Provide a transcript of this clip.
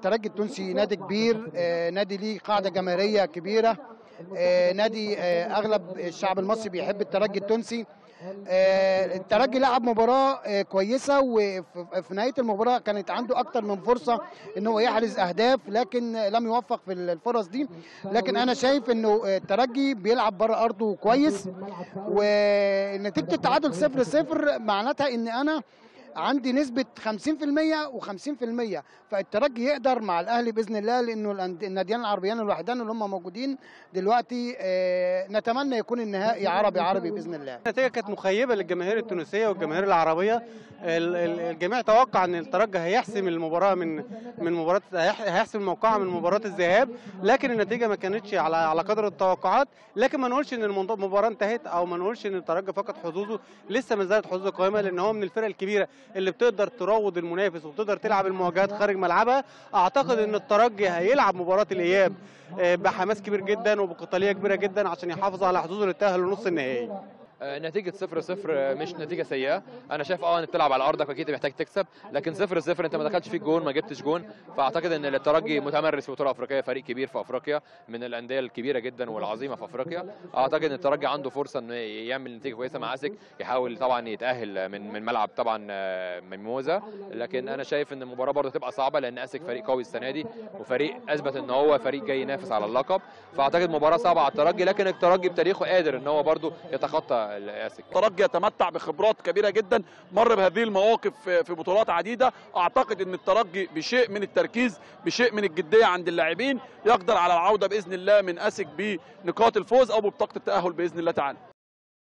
الترجي التونسي نادي كبير آه، نادي ليه قاعده جماهيريه كبيره آه، نادي آه، اغلب الشعب المصري بيحب الترجي التونسي آه، الترجي لعب مباراه آه، كويسه وفي في نهايه المباراه كانت عنده اكتر من فرصه ان هو يحرز اهداف لكن لم يوفق في الفرص دي لكن انا شايف انه الترجي بيلعب بره ارضه كويس ونتيجه التعادل 0 0 معناتها ان انا عندي نسبة 50% و50% فالترجي يقدر مع الأهلي بإذن الله لأنه الأند- الناديان العربيان الوحيدان اللي هم موجودين دلوقتي آه، نتمنى يكون النهائي عربي عربي بإذن الله النتيجه كانت مخيبه للجماهير التونسيه والجماهير العربيه ال- ال- الجميع توقع ان الترجي هيحسم المباراه من من مباراه هيح- هيحسم موقعها من مباراه الذهاب لكن النتيجه ما كانتش على على قدر التوقعات لكن ما نقولش ان المنط- المباراه انتهت او ما نقولش ان الترجي فقد حظوظه لسه ما زالت حظوظه قائمه لان هو من الفرق الكبيره اللي بتقدر تروض المنافس وبتقدر تلعب المواجهات خارج ملعبها اعتقد ان الترجي هيلعب مباراه الاياب آه، بحماس كبير جدا وبقتاليه كبيره جدا عشان يحافظ على حظوظه للتاهل لنص النهائي آه، نتيجة 0 0 مش نتيجة سيئة، أنا شايف أه إنك بتلعب على أرضك أكيد محتاج تكسب، لكن 0 0 أنت ما دخلتش فيك جون ما جبتش جون، فأعتقد إن الترجي متمرس في بطولة أفريقية فريق كبير في أفريقيا من الأندية الكبيرة جدا والعظيمة في أفريقيا، أعتقد إن الترجي عنده فرصة إنه يعمل نتيجة كويسة مع أسك، يحاول طبعا يتأهل من من ملعب طبعا آه، ميموزا، لكن أنا شايف إن المباراة برضه تبقى صعبة لأن أسك فريق قوي السنة دي وفريق أثبت إن هو فريق جاي ينافس على اللقب، فأعتقد مباراة صعبة على الترجي لكن الترجي بتاريخه قادر إن هو برضه يتخطى أسك. الترجي يتمتع بخبرات كبيره جدا مر بهذه المواقف في في بطولات عديده اعتقد ان الترجي بشيء من التركيز بشيء من الجديه عند اللاعبين يقدر على العوده باذن الله من اسك بنقاط الفوز او ببطاقه التاهل باذن الله تعالى